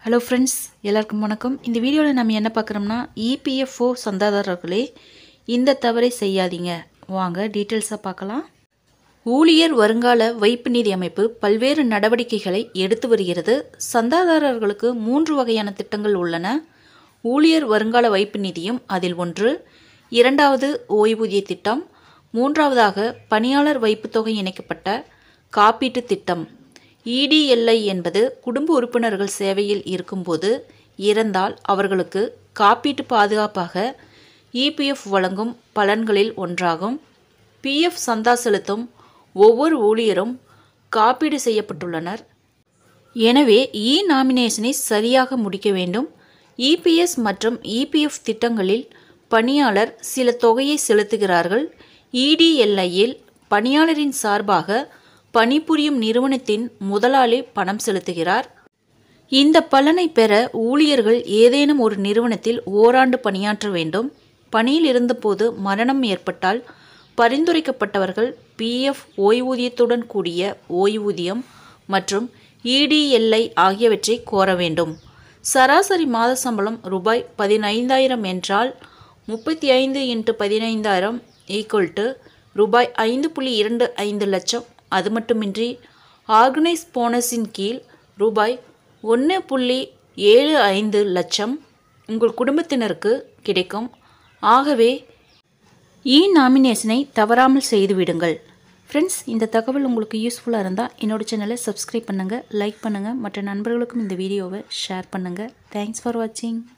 hello friends எல்லாருக்கும் வணக்கம் இந்த வீடியோவில் நம்ம என்ன பார்க்குறோம்னா இபிஎஃப்ஓ சந்தாதாரர்களே இந்த தவறை செய்யாதீங்க வாங்க டீட்டெயில்ஸாக பார்க்கலாம் ஊழியர் வருங்கால வைப்பு நிதி அமைப்பு பல்வேறு நடவடிக்கைகளை எடுத்து வருகிறது சந்தாதாரர்களுக்கு மூன்று வகையான திட்டங்கள் உள்ளன ஊழியர் வருங்கால வைப்பு நிதியும் அதில் ஒன்று இரண்டாவது ஓய்வூதிய திட்டம் மூன்றாவதாக பணியாளர் வைப்புத் தொகை இணைக்கப்பட்ட காப்பீட்டு திட்டம் இடிஎல்ஐ என்பது குடும்ப உறுப்பினர்கள் சேவையில் இருக்கும்போது இறந்தால் அவர்களுக்கு காப்பீட்டு பாதுகாப்பாக இபிஎஃப் வழங்கும் பலன்களில் ஒன்றாகும் பிஎஃப் சந்தா செலுத்தும் ஒவ்வொரு ஊழியரும் காப்பீடு செய்யப்பட்டுள்ளனர் எனவே இ நாமினேஷனை சரியாக முடிக்க வேண்டும் இபிஎஸ் மற்றும் இபிஎஃப் திட்டங்களில் பணியாளர் சில தொகையை செலுத்துகிறார்கள் இடிஎல்ஐயில் பணியாளரின் சார்பாக பணிபுரியும் நிறுவனத்தின் முதலாளி பணம் செலுத்துகிறார் இந்த பலனை பெற ஊழியர்கள் ஏதேனும் ஒரு நிறுவனத்தில் ஓராண்டு பணியாற்ற வேண்டும் பணியில் இருந்தபோது மரணம் ஏற்பட்டால் பரிந்துரைக்கப்பட்டவர்கள் பிஎஃப் ஓய்வூதியத்துடன் கூடிய ஓய்வூதியம் மற்றும் இடிஎல்ஐ ஆகியவற்றை கோர வேண்டும் சராசரி மாத சம்பளம் ரூபாய் பதினைந்தாயிரம் என்றால் முப்பத்தி ஐந்து இன்ட்டு பதினைந்தாயிரம் ஈக்குவல் டு ரூபாய் ஐந்து புள்ளி இரண்டு ஐந்து லட்சம் அது மட்டுமின்றி ஆர்கனைஸ் போனஸின் கீழ் ரூபாய் ஒன்று புள்ளி ஏழு ஐந்து லட்சம் உங்கள் குடும்பத்தினருக்கு கிடைக்கும் ஆகவே இ நாமினேஷனை தவறாமல் செய்துவிடுங்கள் ஃப்ரெண்ட்ஸ் இந்த தகவல் உங்களுக்கு யூஸ்ஃபுல்லாக இருந்தால் என்னோட சேனலை சப்ஸ்கிரைப் பண்ணுங்கள் லைக் பண்ணுங்கள் மற்ற நண்பர்களுக்கும் இந்த வீடியோவை ஷேர் பண்ணுங்கள் தேங்க்ஸ் ஃபார் வாட்சிங்